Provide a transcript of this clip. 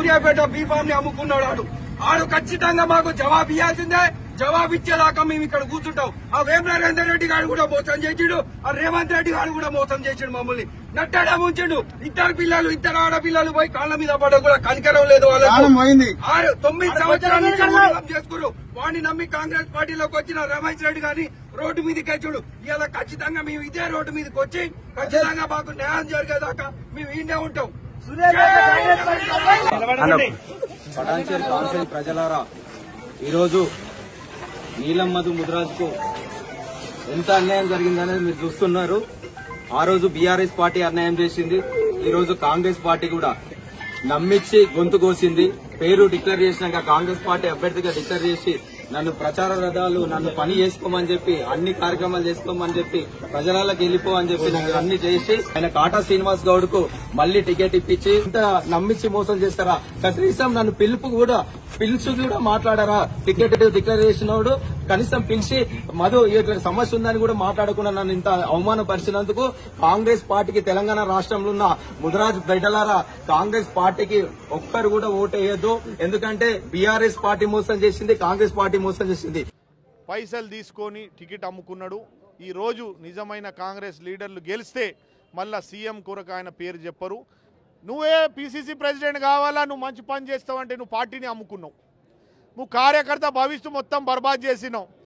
Suryapet B Pharm ని అమ్ముకున్నాడు ఆడు ఆడు ఖచ్చితంగా మాకు జవాబు ఇవ్వాల్సిందే జవాబు ఇచ్చేదాకా మేము ఇక్కడ కూర్చుంటాం ఆ వేమ నరేందర్ రెడ్డి గారు కూడా మోసం చేసిండు ఆ రేవంత్ రెడ్డి గారు కూడా మోసం చేసిండు మమ్మల్ని నట్టడా ఉంచిండు ఇద్దరు పిల్లలు ఇద్దరు ఆడపిల్లలు పోయి కాళ్ళ మీద పడ కూడా కనికరం లేదు ప్రాణం వాళ్ళకు పోయింది ఆరు తొమ్మిది సంవత్సరాల నుంచి మోసం చేసుకున్నారు వాడిని నమ్మి కాంగ్రెస్ పార్టీలోకి వచ్చిన రమేష్ రెడ్డి గాని రోడ్డు మీదకి వచ్చాడు ఇలా ఖచ్చితంగా మేము ఇదే రోడ్డు మీదకి వచ్చి ఖచ్చితంగా మాకు న్యాయం జరిగేదాకా మేము ఇండే ఉంటాం పటాన్చేరు కాన్సెల్ ప్రజలారా ఈరోజు నీలం మధు ముద్రాజ్కు ఎంత అన్యాయం జరిగిందనేది మీరు చూస్తున్నారు ఆ రోజు బీఆర్ఎస్ పార్టీ అన్యాయం చేసింది ఈ రోజు కాంగ్రెస్ పార్టీ కూడా నమ్మించి గొంతు కోసింది పేరు డిక్లేర్ చేసినాక కాంగ్రెస్ పార్టీ అభ్యర్థిగా డిక్లేర్ చేసి నన్ను ప్రచార రథాలు నన్ను పని చేసుకోమని చెప్పి అన్ని కార్యక్రమాలు చేసుకోమని చెప్పి ప్రజలకు వెళ్ళిపో అని చెప్పి నాకు అన్ని చేసి ఆయన కాటా శ్రీనివాస్ గౌడ్ కు మళ్ళీ టికెట్ ఇప్పించి ఇంత నమ్మించి మోసం చేస్తారా కనీసం నన్ను పిలుపు కూడా పిలిచి కూడా మాట్లాడారా టికెట్ డిక్లేర్ చేసినోడు కనీసం పిలిచి మధు ఇట్లా సమస్య ఉందని కూడా మాట్లాడకుండా నన్ను ఇంత అవమానపరిచినందుకు కాంగ్రెస్ పార్టీకి తెలంగాణ రాష్ట్రంలో ఉన్న ముదరాజ్ బిడ్డలారా కాంగ్రెస్ పార్టీకి ఒక్కరు కూడా ఓటేయద్దు ఎందుకంటే బీఆర్ఎస్ పార్టీ మోసం చేసింది కాంగ్రెస్ పార్టీ మోసం చేసింది పైసలు తీసుకొని టికెట్ అమ్ముకున్నాడు ఈ రోజు నిజమైన కాంగ్రెస్ లీడర్లు గెలిస్తే మళ్ళా సీఎం కొరకు ఆయన పేరు చెప్పరు నువ్వే పిసిసి ప్రెసిడెంట్ కావాలా నువ్వు మంచి పని చేస్తావంటే నువ్వు పార్టీని అమ్ముకున్నావు నువ్వు కార్యకర్త భవిష్యత్తు మొత్తం బర్బాద్ చేసినావు